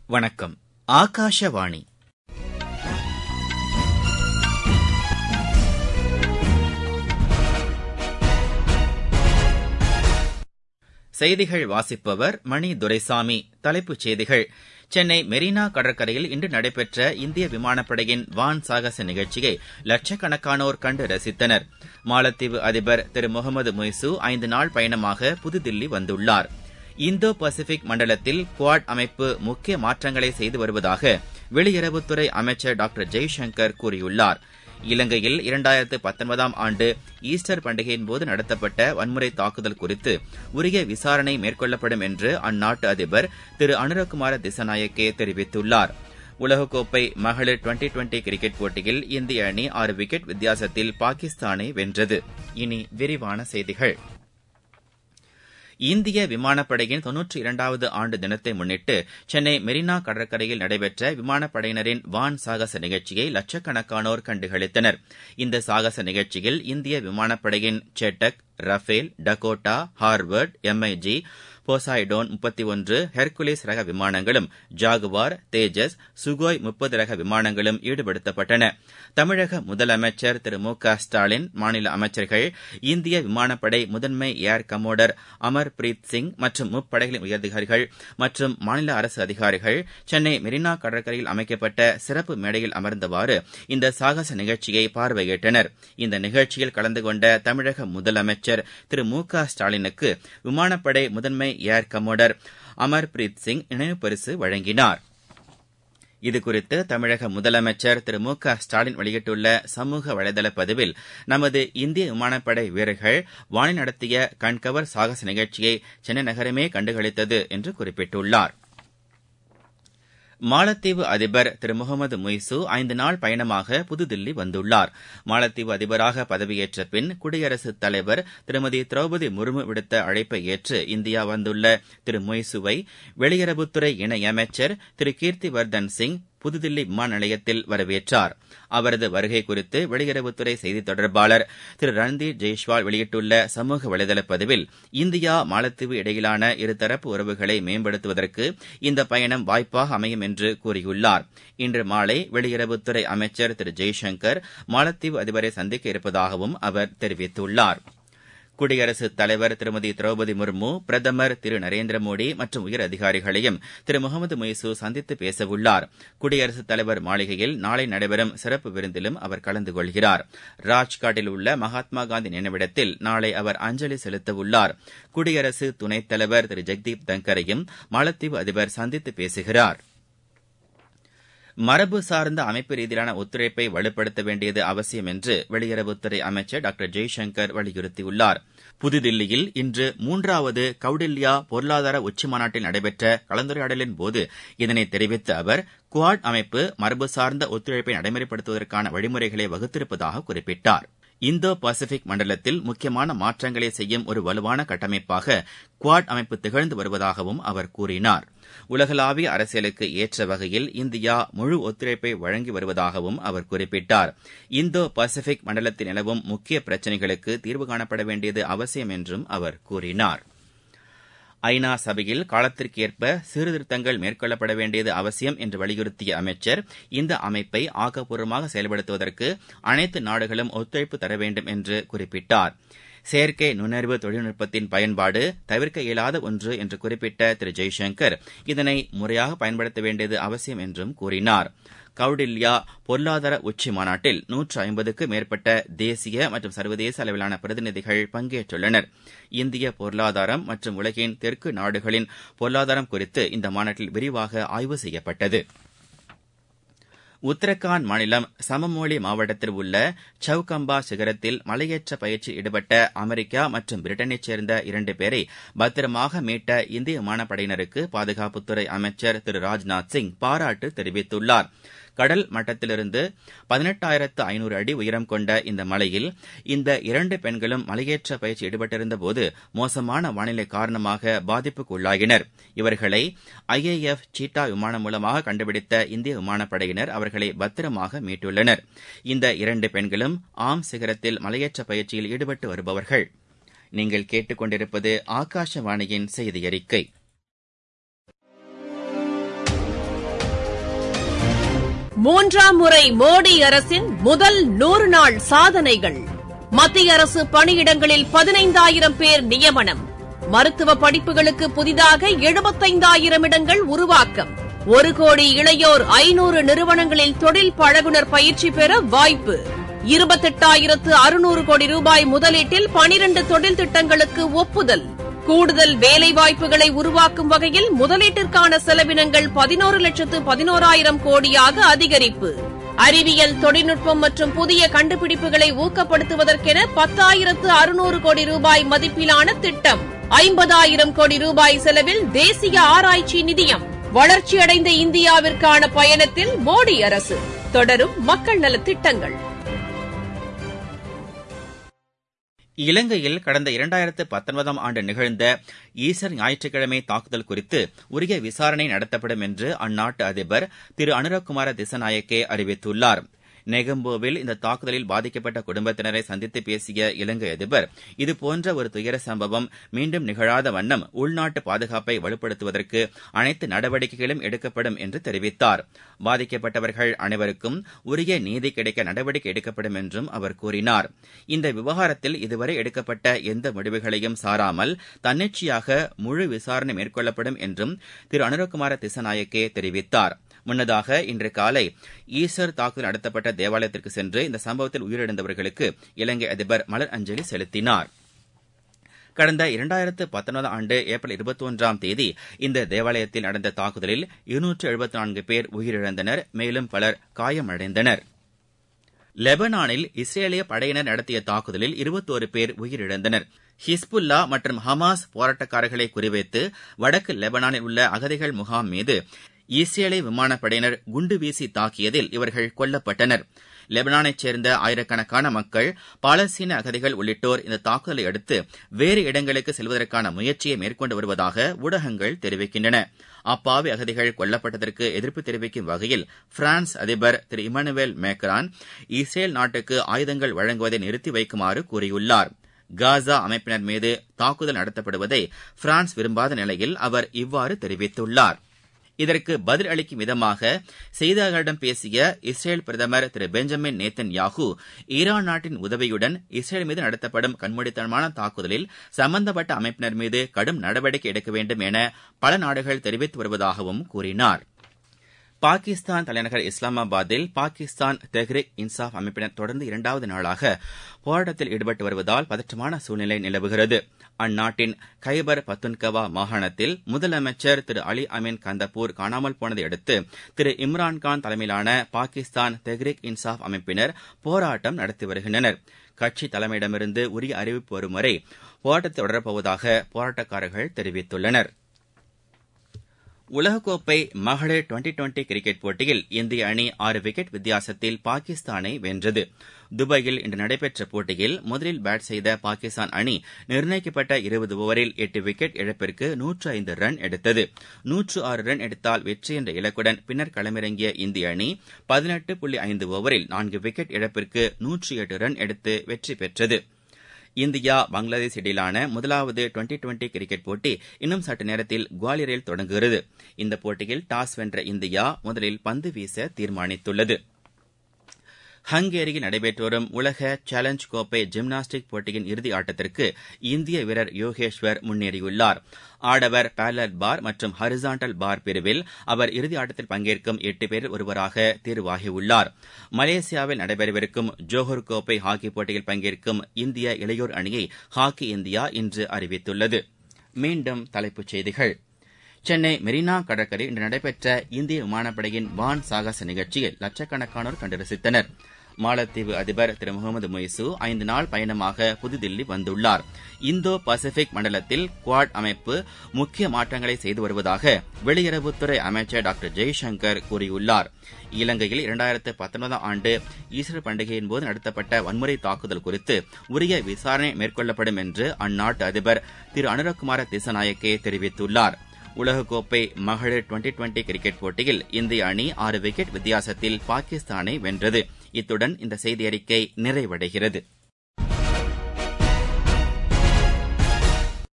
வணக்கம் ஆகாஷவாணி செய்திகள் வாசிப்பவர் மணி துரைசாமி தலைப்புச் செய்திகள் சென்னை மெரினா கடற்கரையில் இன்று நடைபெற்ற இந்திய விமானப்படையின் வான் சாகச நிகழ்ச்சியை லட்சக்கணக்கானோர் கண்டு ரசித்தனர் மாலத்தீவு அதிபர் திரு முகமது மொய்சு ஐந்து நாள் பயணமாக புதுதில்லி வந்துள்ளார் இந்தோ பசிபிக் மண்டலத்தில் குவாட் அமைப்பு முக்கிய மாற்றங்களை செய்து வருவதாக வெளியுறவுத்துறை அமைச்சர் டாக்டர் ஜெய்சங்கர் கூறியுள்ளார் இலங்கையில் இரண்டாயிரத்து பத்தொன்பதாம் ஆண்டு ஈஸ்டர் பண்டிகையின் போது நடத்தப்பட்ட வன்முறை தாக்குதல் குறித்து உரிய விசாரணை மேற்கொள்ளப்படும் என்று அந்நாட்டு அதிபர் திரு அனுரகுமார திசநாயக்கே தெரிவித்துள்ளார் உலகக்கோப்பை மகளிர் டுவெண்டி டுவெண்டி கிரிக்கெட் போட்டியில் இந்திய அணி ஆறு விக்கெட் வித்தியாசத்தில் பாகிஸ்தானை வென்றது இனி விரிவான செய்திகள் இந்திய விமானப்படையின் தொன்னூற்றி இரண்டாவது ஆண்டு தினத்தை முன்னிட்டு சென்னை மெரினா கடற்கரையில் நடைபெற்ற விமானப்படையினரின் வான் சாகச நிகழ்ச்சியை லட்சக்கணக்கானோர் கண்டுகளித்தனர் இந்த சாகச நிகழ்ச்சியில் இந்திய விமானப்படையின் Chetak Rafale Dakota Harvard MIG Poseidon முப்பத்தி ஒன்று ஹெர்குலிஸ் ரக விமானங்களும் ஜாகுவார் தேஜஸ் சுகோய் முப்பது ரக விமானங்களும் ஈடுபடுத்தப்பட்டன தமிழக முதலமைச்சர் திரு மு க ஸ்டாலின் மாநில அமைச்சர்கள் இந்திய விமானப்படை முதன்மை air commodore Amarpreet Singh மற்றும் முப்படைகளின் உயரதிகாரிகள் மற்றும் மாநில அரசு அதிகாரிகள் சென்னை மெரினா கடற்கரையில் அமைக்கப்பட்ட சிறப்பு மேடையில் அமர்ந்தவாறு இந்த சாகச நிகழ்ச்சியை பார்வையிட்டனர் இந்த நிகழ்ச்சியில் கலந்து கொண்ட தமிழக முதலமைச்சர் திரு மு க ஸ்டாலினுக்கு விமானப்படை முதன்மை ஏர் கமோடர் அமர்பிரீத் சிங் நினைவு பரிசு வழங்கினார் இதுகுறித்து தமிழக முதலமைச்சர் திரு மு க ஸ்டாலின் வெளியிட்டுள்ள சமூக வலைதள பதிவில் நமது இந்திய விமானப்படை வீரர்கள் வானில் நடத்திய கண்கவர் சாகச நிகழ்ச்சியை சென்னை நகரமே கண்டுகளித்தது என்று குறிப்பிட்டுள்ளார் மாலத்தீவு அதிபர் திரு முகமது முய்சு ஐந்து நாள் பயணமாக புதுதில்லி வந்துள்ளார் மாலத்தீவு அதிபராக பதவியேற்ற பின் குடியரசுத் தலைவர் திருமதி திரௌபதி முர்மு விடுத்த அழைப்பை ஏற்று இந்தியா வந்துள்ள திரு மொய்சுவை வெளியுறவுத்துறை இணையமைச்சர் திரு கீர்த்திவர்தன் சிங் புதுதில்லி விமான நிலையத்தில் வரவேற்றார் அவரது வருகை குறித்து வெளியுறவுத்துறை செய்தித் தொடர்பாளர் திரு ரன்தீப் ஜெய்ஷ்வால் வெளியிட்டுள்ள சமூக வலைதள பதிவில் இந்தியா மாலத்தீவு இடையிலான இருதரப்பு உறவுகளை மேம்படுத்துவதற்கு இந்த பயணம் வாய்ப்பாக அமையும் என்று கூறியுள்ளார் இன்று மாலை வெளியுறவுத்துறை அமைச்சர் திரு ஜெய்சங்கர் மாலத்தீவு அதிபரை சந்திக்க இருப்பதாகவும் அவர் தெரிவித்துள்ளார் குடியரசுத் தலைவர் திருமதி திரௌபதி முர்மு பிரதமர் திரு நரேந்திர மோடி மற்றும் உயர் அதிகாரிகளையும் திரு முகமது மொய்சு சந்தித்து பேசவுள்ளார் குடியரசுத் தலைவர் மாளிகையில் நாளை நடைபெறும் சிறப்பு விருந்திலும் அவர் கலந்து கொள்கிறார் ராஜ்காட்டில் உள்ள மகாத்மா காந்தி நினைவிடத்தில் நாளை அவர் அஞ்சலி செலுத்தவுள்ளார் குடியரசு துணைத் தலைவர் திரு ஜெக்தீப் தங்கரையும் மாலத்தீவு அதிபர் சந்தித்து பேசுகிறார் மரபு சார்ந்த அமைப்பு ரீதியிலான ஒத்துழைப்பை வலுப்படுத்த வேண்டியது அவசியம் என்று வெளியுறவுத்துறை அமைச்சர் டாக்டர் ஜெய்சங்கர் வலியுறுத்தியுள்ளார் புதுதில்லியில் இன்று மூன்றாவது கவுடில்யா பொருளாதார உச்சிமாநாட்டில் நடைபெற்ற கலந்துரையாடலின் போது இதனை தெரிவித்த அவர் குவாட் அமைப்பு மரபு சார்ந்த ஒத்துழைப்பை நடைமுறைப்படுத்துவதற்கான வழிமுறைகளை வகுத்திருப்பதாக குறிப்பிட்டார் இந்தோ பசிபிக் மண்டலத்தில் முக்கியமான மாற்றங்களை செய்யும் ஒரு வலுவான கட்டமைப்பாக குவாட் அமைப்பு திகழ்ந்து வருவதாகவும் அவர் கூறினார் உலகளாவிய அரசியலுக்கு ஏற்ற வகையில் இந்தியா முழு ஒத்துழைப்பை வழங்கி வருவதாகவும் அவர் குறிப்பிட்டார் இந்தோ பசிபிக் மண்டலத்தில் நிலவும் முக்கிய பிரச்சினைகளுக்கு தீர்வு காணப்பட வேண்டியது அவசியம் என்றும் அவர் கூறினார் ஐநா சபையில் காலத்திற்கேற்ப சீர்திருத்தங்கள் மேற்கொள்ளப்பட வேண்டியது அவசியம் என்று வலியுறுத்திய அமைச்சர் இந்த அமைப்பை ஆக்கப்பூர்வமாக செயல்படுத்துவதற்கு அனைத்து நாடுகளும் ஒத்துழைப்பு தர வேண்டும் என்று குறிப்பிட்டார் செயற்கை நுண்ணறிவு தொழில்நுட்பத்தின் பயன்பாடு தவிர்க்க இயலாத ஒன்று என்று குறிப்பிட்ட திரு ஜெய்சங்கர் இதனை முறையாக பயன்படுத்த வேண்டியது அவசியம் என்றும் கூறினார் கவுடில்யா பொருளாதார உச்சி மாநாட்டில் நூற்று ஐம்பதுக்கு மேற்பட்ட தேசிய மற்றும் சர்வதேச அளவிலான பிரதிநிதிகள் பங்கேற்றுள்ளனர் இந்திய பொருளாதாரம் மற்றும் உலகின் தெற்கு நாடுகளின் பொருளாதாரம் குறித்து இந்த மாநாட்டில் விரிவாக ஆய்வு செய்யப்பட்டது உத்தரகாண்ட் மாநிலம் சமமோலி மாவட்டத்தில் உள்ள சவுகம்பா சிகரத்தில் மலையேற்ற பயிற்சியில் ஈடுபட்ட அமெரிக்கா மற்றும் பிரிட்டனைச் சேர்ந்த இரண்டு பேரை பத்திரமாக மீட்ட இந்திய விமானப்படையினருக்கு பாதுகாப்புத்துறை அமைச்சர் திரு ராஜ்நாத் சிங் பாராட்டு தெரிவித்துள்ளார் கடல் மட்டத்திலிருந்து பதினெட்டாயிரத்து ஐநூறு அடி உயரம் கொண்ட இந்த மலையில் இந்த இரண்டு பெண்களும் மலையேற்ற பயிற்சி ஈடுபட்டிருந்தபோது மோசமான வானிலை காரணமாக பாதிப்புக்கு உள்ளாகினர் இவர்களை ஐஏஎஃப் சீட்டா விமானம் மூலமாக கண்டுபிடித்த இந்திய விமானப்படையினர் அவர்களை பத்திரமாக மீட்டுள்ளனர் இந்த இரண்டு பெண்களும் ஆம் சிகரத்தில் மலையேற்ற பயிற்சியில் ஈடுபட்டு வருபவர்கள் நீங்கள் கேட்டுக்கொண்டிருப்பது ஆகாஷவாணியின் செய்தி அறிக்கை மூன்றாம் முறை மோடி அரசின் முதல் நூறு நாள் சாதனைகள் மத்திய அரசு பணியிடங்களில் பதினைந்தாயிரம் பேர் நியமனம் மருத்துவ படிப்புகளுக்கு புதிதாக எழுபத்தைந்தாயிரம் இடங்கள் உருவாக்கம் ஒரு கோடி இளையோர் ஐநூறு நிறுவனங்களில் தொழில் பழகுனர் பயிற்சி பெற வாய்ப்பு இருபத்தெட்டாயிரத்து அறுநூறு கோடி ரூபாய் முதலீட்டில் பனிரண்டு தொழில் திட்டங்களுக்கு ஒப்புதல் கூடுதல் வேலைவாய்ப்புகளை உருவாக்கும் வகையில் முதலீட்டிற்கான செலவினங்கள் பதினோரு லட்சத்து பதினோராயிரம் கோடியாக அதிகரிப்பு அறிவியல் தொழில்நுட்பம் மற்றும் புதிய கண்டுபிடிப்புகளை ஊக்கப்படுத்துவதற்கென பத்தாயிரத்து அறுநூறு கோடி ரூபாய் மதிப்பிலான திட்டம் ஐம்பதாயிரம் கோடி ரூபாய் செலவில் தேசிய ஆராய்ச்சி நிதியம் வளர்ச்சியடைந்த இந்தியாவிற்கான பயணத்தில் மோடி அரசு தொடரும் மக்கள் நலத் திட்டங்கள் இலங்கையில் கடந்த இரண்டாயிரத்து பத்தொன்பதாம் ஆண்டு நிகழ்ந்த ஈஸ்டர் ஞாயிற்றுக்கிழமை தாக்குதல் குறித்து உரிய விசாரணை நடத்தப்படும் என்று அந்நாட்டு அதிபர் திரு அனுரகுமார திசநாயக்கே அறிவித்துள்ளார் நெகம்போவில் இந்த தாக்குதலில் பாதிக்கப்பட்ட குடும்பத்தினரை சந்தித்து பேசிய இலங்கை அதிபர் இதுபோன்ற ஒரு துயர சம்பவம் மீண்டும் நிகழாத வண்ணம் உள்நாட்டு பாதுகாப்பை வலுப்படுத்துவதற்கு அனைத்து நடவடிக்கைகளும் எடுக்கப்படும் என்று தெரிவித்தார் பாதிக்கப்பட்டவர்கள் அனைவருக்கும் உரிய நீதி கிடைக்க நடவடிக்கை எடுக்கப்படும் என்றும் அவர் கூறினார் இந்த விவகாரத்தில் இதுவரை எடுக்கப்பட்ட எந்த முடிவுகளையும் சாராமல் தன்னிச்சையாக முழு விசாரணை மேற்கொள்ளப்படும் என்றும் திரு அனுரகுமார திசநாயக்கே தெரிவித்தார் முன்னதாக இன்று காலை ஈஸ்டர் தாக்குதல் நடத்தப்பட்ட தேவாலயத்திற்கு சென்று இந்த சம்பவத்தில் உயிரிழந்தவர்களுக்கு இலங்கை அதிபர் மலர் அஞ்சலி செலுத்தினார் கடந்த இரண்டாயிரத்து பத்தொன்பதாம் ஆண்டு ஏப்ரல் இருபத்தி ஒன்றாம் தேதி இந்த தேவாலயத்தில் நடந்த தாக்குதலில் இருநூற்று எழுபத்தி நான்கு பேர் உயிரிழந்தனர் மேலும் பலர் காயமடைந்தனர் லெபனானில் இஸ்ரேலிய படையினர் நடத்திய தாக்குதலில் இருபத்தோரு பேர் உயிரிழந்தனர் ஹிஸ்புல்லா மற்றும் ஹமாஸ் போராட்டக்காரர்களை குறிவைத்து வடக்கு லெபனானில் உள்ள அகதிகள் முகாம் மீது இஸ்ரேலிய விமானப்படையினர் குண்டு வீசி தாக்கியதில் இவர்கள் கொல்லப்பட்டனர் லெபனானைச் சேர்ந்த ஆயிரக்கணக்கான மக்கள் பாலஸ்தீன அகதிகள் உள்ளிட்டோர் இந்த தாக்குதலை அடுத்து வேறு இடங்களுக்கு செல்வதற்கான முயற்சியை மேற்கொண்டு வருவதாக ஊடகங்கள் தெரிவிக்கின்றன அப்பாவி அகதிகள் கொல்லப்பட்டதற்கு எதிர்ப்பு தெரிவிக்கும் வகையில் பிரான்ஸ் அதிபர் திரு இமானுவேல் மேக்ரான் இஸ்ரேல் நாட்டுக்கு ஆயுதங்கள் வழங்குவதை நிறுத்தி வைக்குமாறு கூறியுள்ளார் காசா அமைப்பினர் மீது தாக்குதல் நடத்தப்படுவதை பிரான்ஸ் விரும்பாத நிலையில் அவர் இவ்வாறு தெரிவித்துள்ளார் இதற்கு பதில் அளிக்கும் விதமாக செய்தியாளர்களிடம் பேசிய இஸ்ரேல் பிரதமர் திரு பெஞ்சமின் நேத்தன் யாஹூ ஈரான் நாட்டின் உதவியுடன் இஸ்ரேல் மீது நடத்தப்படும் கண்மூடித்தனமான தாக்குதலில் சம்பந்தப்பட்ட அமைப்பினர் மீது கடும் நடவடிக்கை எடுக்க வேண்டும் என பல நாடுகள் தெரிவித்து வருவதாகவும் கூறினார் பாகிஸ்தான் தலைநகர் இஸ்லாமாபாத்தில் பாகிஸ்தான் தெஹ்ரிக் இன்சாப் அமைப்பினர் தொடர்ந்து இரண்டாவது நாளாக போராட்டத்தில் ஈடுபட்டு வருவதால் பதற்றமான சூழ்நிலை நிலவுகிறது அந்நாட்டின் கைபர் பத்துன்கவா மாகாணத்தில் முதலமைச்சர் திரு அலி அமீன் கந்தப்பூர் காணாமல் போனதை அடுத்து திரு இம்ரான்கான் தலைமையிலான பாகிஸ்தான் தெஹ்ரிக் இன்சாப் அமைப்பினர் போராட்டம் நடத்தி வருகின்றனர் கட்சி தலைமையிடமிருந்து உரிய அறிவிப்பு வரும் வரை போராட்டத்தை தொடரப்போவதாக போராட்டக்காரர்கள் தெரிவித்துள்ளனர் உலகக்கோப்பை மகளிர் டுவெண்டி டுவெண்டி கிரிக்கெட் போட்டியில் இந்திய அணி ஆறு விக்கெட் வித்தியாசத்தில் பாகிஸ்தானை வென்றது துபாயில் இன்று நடைபெற்ற போட்டியில் முதலில் பேட் செய்த பாகிஸ்தான் அணி நிர்ணயிக்கப்பட்ட இருபது ஓவரில் எட்டு விக்கெட் இழப்பிற்கு நூற்று ஐந்து ரன் எடுத்தது நூற்று ஆறு ரன் எடுத்தால் வெற்றி என்ற இலக்குடன் பின்னர் களமிறங்கிய இந்திய அணி பதினெட்டு புள்ளி ஐந்து ஓவரில் நான்கு விக்கெட் இழப்பிற்கு நூற்றி எட்டு ரன் எடுத்து வெற்றி பெற்றது இந்தியா பங்களாதேஷ் இடையிலான முதலாவது டுவெண்டி டுவெண்டி கிரிக்கெட் போட்டி இன்னும் சற்று நேரத்தில் குவாலியரில் தொடங்குகிறது இந்த போட்டியில் டாஸ் வென்ற இந்தியா முதலில் பந்து வீச தீர்மானித்துள்ளது ஹங்கேரியில் நடைபெற்று வரும் உலக சேலஞ்ச் கோப்பை ஜிம்னாஸ்டிக் போட்டியின் இறுதி ஆட்டத்திற்கு இந்திய வீரர் யோகேஸ்வர் முன்னேறியுள்ளார் ஆடவர் பேரலல் பார் மற்றும் ஹரிசாண்டல் பார் பிரிவில் அவர் இறுதி ஆட்டத்தில் பங்கேற்கும் எட்டு பேரில் ஒருவராக தேர்வாகியுள்ளார் மலேசியாவில் நடைபெறவிருக்கும் ஜோஹர் கோப்பை ஹாக்கி போட்டியில் பங்கேற்கும் இந்திய இளையோர் அணியை ஹாக்கி இந்தியா இன்று அறிவித்துள்ளது மீண்டும் தலைப்புச் செய்திகள் சென்னை மெரினா கடற்கரை இன்று நடைபெற்ற இந்திய விமானப்படையின் வான் சாகச நிகழ்ச்சியில் லட்சக்கணக்கானோர் கண்டு ரசித்தனர் மாலத்தீவு அதிபர் திரு முகமது மொய்சு ஐந்து நாள் பயணமாக புதுதில்லி வந்துள்ளார் இந்தோ பசிபிக் மண்டலத்தில் குவாட் அமைப்பு முக்கிய மாற்றங்களை செய்து வருவதாக வெளியுறவுத்துறை அமைச்சர் டாக்டர் ஜெய்சங்கர் கூறியுள்ளார் இலங்கையில் இரண்டாயிரத்து பத்தொன்பதாம் ஆண்டு ஈஸ்டர் பண்டிகையின் போது நடத்தப்பட்ட வன்முறை தாக்குதல் குறித்து உரிய விசாரணை மேற்கொள்ளப்படும் என்று அந்நாட்டு அதிபர் திரு அனுரகுமார திசநாயக்கே தெரிவித்துள்ளார் உலகக்கோப்பை மகளிர் டுவெண்டி டுவெண்டி கிரிக்கெட் போட்டியில் இந்திய அணி ஆறு விக்கெட் வித்தியாசத்தில் பாகிஸ்தானை வென்றது இத்துடன் இந்த செய்தி அறிக்கை நிறைவடைகிறது